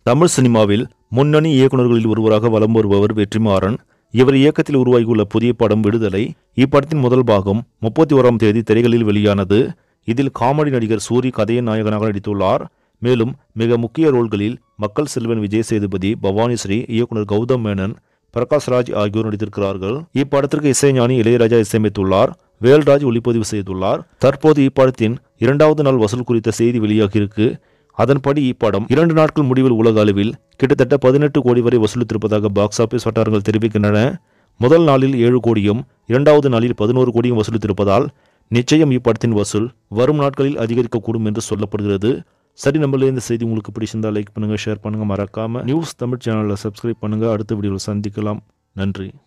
தமிழ் சினிமாவில் முன்னணி இயக்குநர்களில் ஒருவராக வலம் வருபவர் வெற்றிமாறன் இவர் இயக்கத்தில் உருவாகியுள்ள புதிய படம் விடுதலை இப்படத்தின் முதல் பாகம் முப்பத்தி ஓராம் தேதி திரைகளில் வெளியானது இதில் காமெடி நடிகர் சூரி கதையின் நாயகனாக நடித்துள்ளார் மேலும் மிக முக்கிய ரோல்களில் மக்கள் செல்வன் விஜய் சேதுபதி பவானி ஸ்ரீ இயக்குனர் கௌதம் மேனன் பிரகாஷ் ராஜ் ஆகியோர் நடித்திருக்கிறார்கள் இப்படத்திற்கு இசைஞானி இளையராஜா இசையமைத்துள்ளார் வேல்ராஜ் ஒளிப்பதிவு செய்துள்ளார் தற்போது இப்படத்தின் இரண்டாவது நாள் வசூல் குறித்த செய்தி வெளியாகியிருக்கு அதன்படி இப்படம் இரண்டு நாட்கள் முடிவில் உலக அளவில் கிட்டத்தட்ட பதினெட்டு கோடி வரை வசூலித்திருப்பதாக பாக்ஸ் ஆபீஸ் வட்டாரங்கள் தெரிவிக்கின்றன முதல் நாளில் ஏழு கோடியும் இரண்டாவது நாளில் பதினோரு கோடியும் வசூலித்திருப்பதால் நிச்சயம் இப்படத்தின் வசூல் வரும் நாட்களில் அதிகரிக்கக்கூடும் என்று சொல்லப்படுகிறது சரி நம்மள இந்த செய்தி உங்களுக்கு பிடிச்சிருந்தா லைக் பண்ணுங்க ஷேர் பண்ணுங்க மறக்காம நியூஸ் தமிழ் சேனலை சப்ஸ்கிரைப் பண்ணுங்க அடுத்த வீடியோவில் சந்திக்கலாம் நன்றி